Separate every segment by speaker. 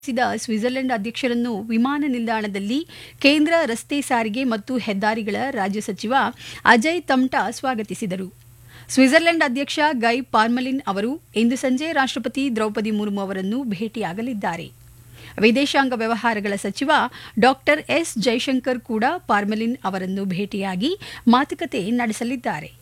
Speaker 1: ಸಿದ Switzerland ಅಧ್ಯಕ್ಷರನ್ನು ವಿಮಾನ ನಿಲ್ದಾಣದಲ್ಲಿ ಕೇಂದ್ರ ರಸ್ತೆ ಸಾರಿಗೆ ಮತ್ತು ಹೆದ್ದಾರಿಗಳ ರಾಜ್ಯ ಸಚಿವ ಅಜಯ್ ತಮ್ಟಾ ಸ್ವಾಗತಿಸಿದರು ಸ್ವಿಟ್ಜರ್ಲೆಂಡ್ ಅಧ್ಯಕ್ಷ ಗೈ ಪಾರ್ಮಲಿನ್ ಅವರು ಇಂದು ಸಂಜೆ ರಾಷ್ಟ್ರಪತಿ ದ್ರೌಪದಿ ಮುರ್ಮು ಅವರನ್ನು ಭೇಟಿಯಾಗಲಿದ್ದಾರೆ ವಿದೇಶಾಂಗ ವ್ಯವಹಾರಗಳ ಸಚಿವ ಡಾ ಎಸ್ ಜೈಶಂಕರ್ ಕೂಡ ಪಾರ್ಮಲಿನ್ ಅವರನ್ನು ಭೇಟಿಯಾಗಿ ಮಾತುಕತೆ ನಡೆಸಲಿದ್ದಾರೆ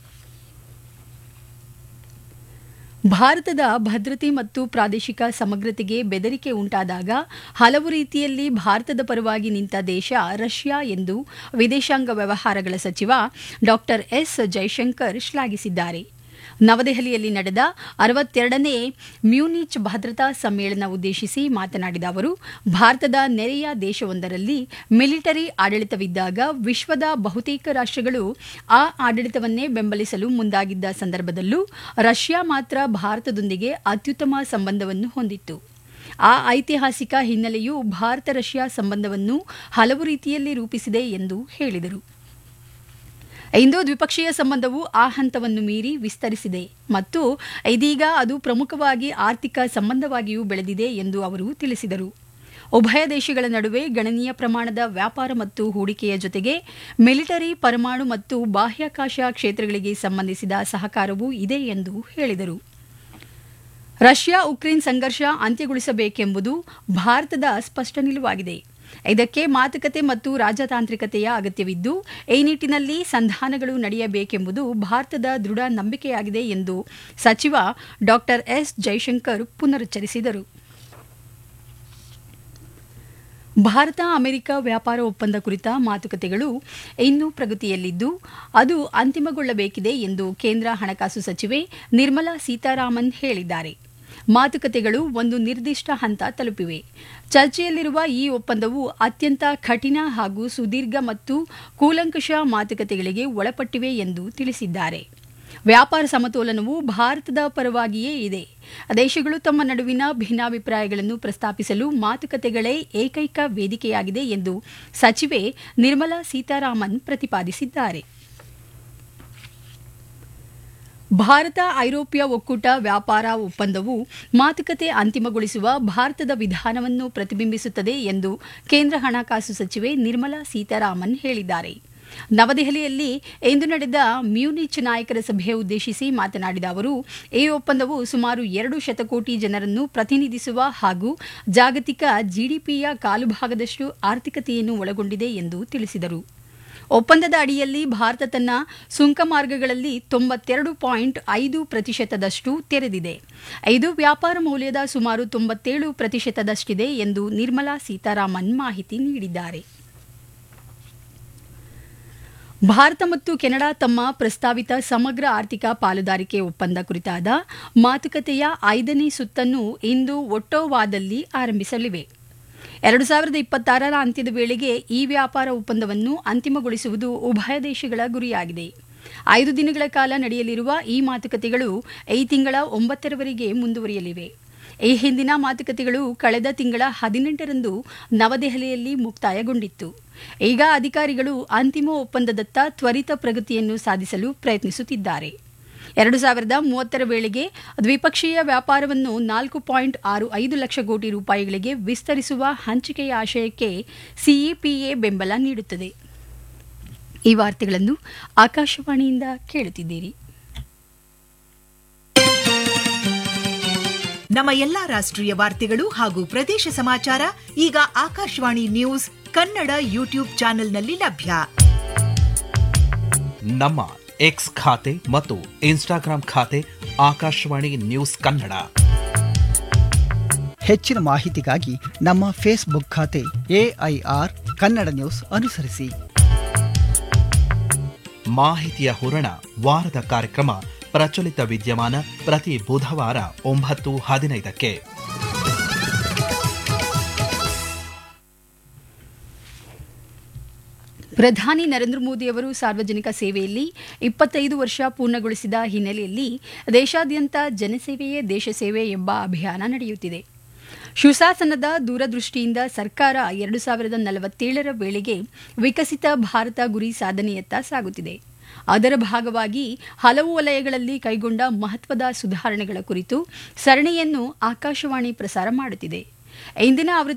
Speaker 1: ಭಾರತದ ಭದ್ರತೆ ಮತ್ತು ಪ್ರಾದೇಶಿಕ ಸಮಗ್ರತೆಗೆ ಬೆದರಿಕೆ ಉಂಟಾದಾಗ ಹಲವು ರೀತಿಯಲ್ಲಿ ಭಾರತದ ಪರವಾಗಿ ನಿಂತ ದೇಶ ರಷ್ಯಾ ಎಂದು ವಿದೇಶಾಂಗ ವ್ಯವಹಾರಗಳ ಸಚಿವ ಡಾ ಎಸ್ ಜೈಶಂಕರ್ ಶ್ಲಾಘಿಸಿದ್ದಾರೆ ನವದೆಹಲಿಯಲ್ಲಿ ನಡೆದ ಅರವತ್ತೆರಡನೇ ಮ್ಯೂನಿಚ್ ಭದ್ರತಾ ಸಮ್ಮೇಳನ ಉದ್ದೇಶಿಸಿ ಮಾತನಾಡಿದ ಅವರು ಭಾರತದ ನೆರೆಯ ದೇಶವೊಂದರಲ್ಲಿ ಮಿಲಿಟರಿ ಆಡಳಿತವಿದ್ದಾಗ ವಿಶ್ವದ ಬಹುತೇಕ ರಾಷ್ಟ್ರಗಳು ಆ ಆಡಳಿತವನ್ನೇ ಬೆಂಬಲಿಸಲು ಮುಂದಾಗಿದ್ದ ಸಂದರ್ಭದಲ್ಲೂ ರಷ್ಯಾ ಮಾತ್ರ ಭಾರತದೊಂದಿಗೆ ಅತ್ಯುತ್ತಮ ಸಂಬಂಧವನ್ನು ಹೊಂದಿತ್ತು ಆ ಐತಿಹಾಸಿಕ ಹಿನ್ನೆಲೆಯು ಭಾರತ ರಷ್ಯಾ ಸಂಬಂಧವನ್ನು ಹಲವು ರೀತಿಯಲ್ಲಿ ರೂಪಿಸಿದೆ ಎಂದು ಹೇಳಿದರು ಇಂದು ದ್ವಿಪಕ್ಷೀಯ ಸಂಬಂಧವು ಆ ಹಂತವನ್ನು ಮೀರಿ ವಿಸ್ತರಿಸಿದೆ ಮತ್ತು ಇದೀಗ ಅದು ಪ್ರಮುಖವಾಗಿ ಆರ್ಥಿಕ ಸಂಬಂಧವಾಗಿಯೂ ಬೆಳೆದಿದೆ ಎಂದು ಅವರು ತಿಳಿಸಿದರು ಉಭಯ ದೇಶಗಳ ನಡುವೆ ಗಣನೀಯ ಪ್ರಮಾಣದ ವ್ಯಾಪಾರ ಮತ್ತು ಹೂಡಿಕೆಯ ಜೊತೆಗೆ ಮಿಲಿಟರಿ ಪರಮಾಣು ಮತ್ತು ಬಾಹ್ಯಾಕಾಶ ಕ್ಷೇತ್ರಗಳಿಗೆ ಸಂಬಂಧಿಸಿದ ಸಹಕಾರವೂ ಇದೆ ಎಂದು ಹೇಳಿದರು ರಷ್ಯಾ ಉಕ್ರೇನ್ ಸಂಘರ್ಷ ಅಂತ್ಯಗೊಳಿಸಬೇಕೆಂಬುದು ಭಾರತದ ಸ್ಪಷ್ಟ ನಿಲುವಾಗಿದೆ ಇದಕ್ಕೆ ಮಾತುಕತೆ ಮತ್ತು ರಾಜತಾಂತ್ರಿಕತೆಯ ಅಗತ್ಯವಿದ್ದು ಈ ನಿಟ್ಟಿನಲ್ಲಿ ಸಂಧಾನಗಳು ನಡೆಯಬೇಕೆಂಬುದು ಭಾರತದ ದೃಢ ನಂಬಿಕೆಯಾಗಿದೆ ಎಂದು ಸಚಿವ ಡಾ ಎಸ್ ಜೈಶಂಕರ್ ಪುನರುಚ್ಚರಿಸಿದರು ಭಾರತ ಅಮೆರಿಕ ವ್ಯಾಪಾರ ಒಪ್ಪಂದ ಕುರಿತ ಮಾತುಕತೆಗಳು ಇನ್ನೂ ಪ್ರಗತಿಯಲ್ಲಿದ್ದು ಅದು ಅಂತಿಮಗೊಳ್ಳಬೇಕಿದೆ ಎಂದು ಕೇಂದ್ರ ಹಣಕಾಸು ಸಚಿವೆ ನಿರ್ಮಲಾ ಸೀತಾರಾಮನ್ ಹೇಳಿದ್ದಾರೆ ಮಾತುಕತೆಗಳು ಒಂದು ನಿರ್ದಿಷ್ಟ ಹಂತ ತಲುಪಿವೆ ಚರ್ಚೆಯಲ್ಲಿರುವ ಈ ಒಪ್ಪಂದವು ಅತ್ಯಂತ ಕಠಿಣ ಹಾಗೂ ಸುದೀರ್ಘ ಮತ್ತು ಕೂಲಂಕಷ ಮಾತುಕತೆಗಳಿಗೆ ಒಳಪಟ್ಟಿವೆ ಎಂದು ತಿಳಿಸಿದ್ದಾರೆ ವ್ಯಾಪಾರ ಸಮತೋಲನವು ಭಾರತದ ಪರವಾಗಿಯೇ ಇದೆ ದೇಶಗಳು ತಮ್ಮ ನಡುವಿನ ಭಿನ್ನಾಭಿಪ್ರಾಯಗಳನ್ನು ಪ್ರಸ್ತಾಪಿಸಲು ಮಾತುಕತೆಗಳೇ ಏಕೈಕ ವೇದಿಕೆಯಾಗಿದೆ ಎಂದು ಸಚಿವೆ ನಿರ್ಮಲಾ ಸೀತಾರಾಮನ್ ಪ್ರತಿಪಾದಿಸಿದ್ದಾರೆ ಭಾರತ ಐರೋಪ್ಯ ಒಕ್ಕೂಟ ವ್ಯಾಪಾರ ಒಪ್ಪಂದವು ಮಾತುಕತೆ ಅಂತಿಮಗೊಳಿಸುವ ಭಾರತದ ವಿಧಾನವನ್ನು ಪ್ರತಿಬಿಂಬಿಸುತ್ತದೆ ಎಂದು ಕೇಂದ್ರ ಹಣಕಾಸು ಸಚಿವೆ ನಿರ್ಮಲಾ ಸೀತಾರಾಮನ್ ಹೇಳಿದ್ದಾರೆ ನವದೆಹಲಿಯಲ್ಲಿ ಇಂದು ನಡೆದ ಮ್ಯೂನಿಚ್ ನಾಯಕರ ಸಭೆ ಉದ್ದೇಶಿಸಿ ಮಾತನಾಡಿದ ಅವರು ಈ ಒಪ್ಪಂದವು ಸುಮಾರು ಎರಡು ಶತಕೋಟಿ ಜನರನ್ನು ಪ್ರತಿನಿಧಿಸುವ ಹಾಗೂ ಜಾಗತಿಕ ಜಿಡಿಪಿಯ ಕಾಲುಭಾಗದಷ್ಟು ಆರ್ಥಿಕತೆಯನ್ನು ಒಳಗೊಂಡಿದೆ ಎಂದು ತಿಳಿಸಿದರು ಒಪ್ಪಂದದ ಅಡಿಯಲ್ಲಿ ಭಾರತ ತನ್ನ ಸುಂಕ ಮಾರ್ಗಗಳಲ್ಲಿ ತೊಂಬತ್ತೆರಡು ಪಾಯಿಂಟ್ ಐದು ಪ್ರತಿಶತದಷ್ಟು ತೆರೆದಿದೆ ಇದು ವ್ಯಾಪಾರ ಮೌಲ್ಯದ ಸುಮಾರು ತೊಂಬತ್ತೇಳು ಪ್ರತಿಶತದಷ್ಟಿದೆ ಎಂದು ನಿರ್ಮಲಾ ಸೀತಾರಾಮನ್ ಮಾಹಿತಿ ನೀಡಿದ್ದಾರೆ ಭಾರತ ಮತ್ತು ಕೆನಡಾ ತಮ್ಮ ಪ್ರಸ್ತಾವಿತ ಸಮಗ್ರ ಆರ್ಥಿಕ ಪಾಲುದಾರಿಕೆ ಒಪ್ಪಂದ ಕುರಿತಾದ ಮಾತುಕತೆಯ ಐದನೇ ಸುತ್ತನ್ನು ಇಂದು ಒಟ್ಟೋವಾದಲ್ಲಿ ಆರಂಭಿಸಲಿವೆ ಎರಡು ಸಾವಿರದ ಇಪ್ಪತ್ತಾರರ ಅಂತ್ಯದ ವೇಳೆಗೆ ಈ ವ್ಯಾಪಾರ ಒಪ್ಪಂದವನ್ನು ಅಂತಿಮಗೊಳಿಸುವುದು ಉಭಯ ದೇಶಗಳ ಗುರಿಯಾಗಿದೆ ಐದು ದಿನಗಳ ಕಾಲ ನಡೆಯಲಿರುವ ಈ ಮಾತುಕತೆಗಳು ಈ ತಿಂಗಳ ಒಂಬತ್ತರವರೆಗೆ ಮುಂದುವರಿಯಲಿವೆ ಈ ಹಿಂದಿನ ಮಾತುಕತೆಗಳು ಕಳೆದ ತಿಂಗಳ ಹದಿನೆಂಟರಂದು ನವದೆಹಲಿಯಲ್ಲಿ ಮುಕ್ತಾಯಗೊಂಡಿತ್ತು ಈಗ ಅಧಿಕಾರಿಗಳು ಅಂತಿಮ ಒಪ್ಪಂದದತ್ತ ತ್ವರಿತ ಪ್ರಗತಿಯನ್ನು ಸಾಧಿಸಲು ಪ್ರಯತ್ನಿಸುತ್ತಿದ್ದಾರೆ ಎರಡು ಸಾವಿರದ ಮೂವತ್ತರ ವೇಳೆಗೆ ದ್ವಿಪಕ್ಷೀಯ ವ್ಯಾಪಾರವನ್ನು ನಾಲ್ಕು ಪಾಯಿಂಟ್ ಆರು ಐದು ಲಕ್ಷ ಕೋಟಿ ರೂಪಾಯಿಗಳಿಗೆ ವಿಸ್ತರಿಸುವ ಹಂಚಿಕೆಯ ಆಶಯಕ್ಕೆ ಸಿಇಪಿಎ ಬೆಂಬಲ ನೀಡುತ್ತದೆ ಈ ವಾರ್ತೆಗಳನ್ನು ಆಕಾಶವಾಣಿಯಿಂದ ಕೇಳುತ್ತಿದ್ದೀರಿ
Speaker 2: ನಮ್ಮ ಎಲ್ಲಾ ರಾಷ್ಟ್ರೀಯ ವಾರ್ತೆಗಳು ಹಾಗೂ ಪ್ರದೇಶ ಸಮಾಚಾರ ಈಗ ಆಕಾಶವಾಣಿ ನ್ಯೂಸ್ ಕನ್ನಡ ಯೂಟ್ಯೂಬ್ ಚಾನೆಲ್ನಲ್ಲಿ ಲಭ್ಯ
Speaker 3: ನಮ್ಮ ಎಕ್ಸ್ ಖಾತೆ ಮತ್ತು ಇನ್ಸ್ಟಾಗ್ರಾಂ ಖಾತೆ ಆಕಾಶವಾಣಿ ನ್ಯೂಸ್ ಕನ್ನಡ
Speaker 4: ಹೆಚ್ಚಿನ ಮಾಹಿತಿಗಾಗಿ ನಮ್ಮ ಫೇಸ್ಬುಕ್ ಖಾತೆ ಎಐಆರ್ ಕನ್ನಡ ನ್ಯೂಸ್ ಅನುಸರಿಸಿ
Speaker 3: ಮಾಹಿತಿಯ ಹೂರಣ ವಾರದ ಕಾರ್ಯಕ್ರಮ ಪ್ರಚಲಿತ ವಿದ್ಯಮಾನ ಪ್ರತಿ ಬುಧವಾರ ಒಂಬತ್ತು ಹದಿನೈದಕ್ಕೆ
Speaker 1: ಪ್ರಧಾನಿ ನರೇಂದ್ರ ಮೋದಿ ಅವರು ಸಾರ್ವಜನಿಕ ಸೇವೆಯಲ್ಲಿ ಇಪ್ಪತ್ತೈದು ವರ್ಷ ಪೂರ್ಣಗೊಳಿಸಿದ ಹಿನ್ನೆಲೆಯಲ್ಲಿ ದೇಶಾದ್ಯಂತ ಜನಸೇವೆಯೇ ದೇಶ ಸೇವೆ ಎಂಬ ಅಭಿಯಾನ ನಡೆಯುತ್ತಿದೆ ಸುಶಾಸನದ ದೂರದೃಷ್ಟಿಯಿಂದ ಸರ್ಕಾರ ಎರಡು ಸಾವಿರದ ನಲವತ್ತೇಳರ ವೇಳೆಗೆ ವಿಕಸಿತ ಭಾರತ ಗುರಿ ಸಾಧನೆಯತ್ತ ಸಾಗುತ್ತಿದೆ ಅದರ ಭಾಗವಾಗಿ ಹಲವು ವಲಯಗಳಲ್ಲಿ ಕೈಗೊಂಡ ಮಹತ್ವದ ಸುಧಾರಣೆಗಳ ಕುರಿತು ಸರಣಿಯನ್ನು ಆಕಾಶವಾಣಿ ಪ್ರಸಾರ ಮಾಡುತ್ತಿದೆ ಇಂದಿನ ಆವೃತ್ತಿ